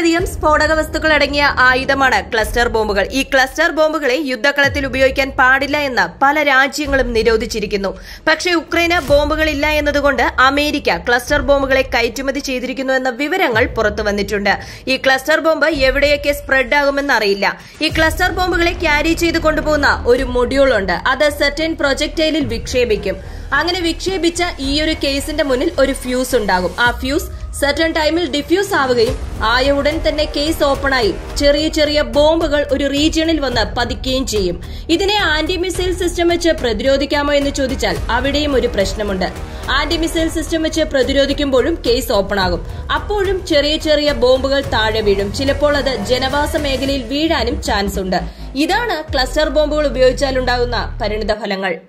വളരെയധികം സ്ഫോടക വസ്തുക്കൾ അടങ്ങിയ ആയുധമാണ് ക്ലസ്റ്റർ ബോംബുകൾ ഈ ക്ലസ്റ്റർ ബോംബുകളെ യുദ്ധക്കളത്തിൽ ഉപയോഗിക്കാൻ പാടില്ല എന്ന് പല രാജ്യങ്ങളും നിരോധിച്ചിരിക്കുന്നു പക്ഷേ ഉക്രൈന് ബോംബുകളില്ല എന്നതുകൊണ്ട് അമേരിക്ക ക്ലസ്റ്റർ ബോംബുകളെ കയറ്റുമതി ചെയ്തിരിക്കുന്നു എന്ന വിവരങ്ങൾ പുറത്തു വന്നിട്ടുണ്ട് ഈ ക്ലസ്റ്റർ ബോംബ് എവിടെയൊക്കെ സ്പ്രെഡ് ആകുമെന്ന് അറിയില്ല ഈ ക്ലസ്റ്റർ ബോംബുകളെ ക്യാരി ചെയ്ത് കൊണ്ടുപോകുന്ന ഒരു മൊഡ്യൂൾ ഉണ്ട് അത് സെർട്ടൻ പ്രൊജക്ടൈലിൽ വിക്ഷേപിക്കും അങ്ങനെ വിക്ഷേപിച്ച ഈ ഒരു കേസിന്റെ മുന്നിൽ ഒരു ഫ്യൂസ് ഉണ്ടാകും ആ ഫ്യൂസ് സെർട്ടൺ ടൈമിൽ ഡിഫ്യൂസ് ആവുകയും ആയ ഉടൻ തന്നെ കേസ് ഓപ്പണായി ചെറിയ ചെറിയ ബോംബുകൾ ഒരു റീജിയണിൽ വന്ന് പതിക്കുകയും ചെയ്യും ഇതിനെ ആന്റി മിസൈൽ സിസ്റ്റം വെച്ച് പ്രതിരോധിക്കാമോ എന്ന് ചോദിച്ചാൽ അവിടെയും ഒരു പ്രശ്നമുണ്ട് ആന്റി മിസൈൽ സിസ്റ്റം വെച്ച് പ്രതിരോധിക്കുമ്പോഴും കേസ് ഓപ്പൺ ആകും അപ്പോഴും ചെറിയ ചെറിയ ബോംബുകൾ താഴെ വീഴും ചിലപ്പോൾ അത് ജനവാസ മേഖലയിൽ വീഴാനും ചാൻസ് ഉണ്ട് ഇതാണ് ക്ലസ്റ്റർ ബോംബുകൾ ഉപയോഗിച്ചാലുണ്ടാകുന്ന പരിണിത ഫലങ്ങൾ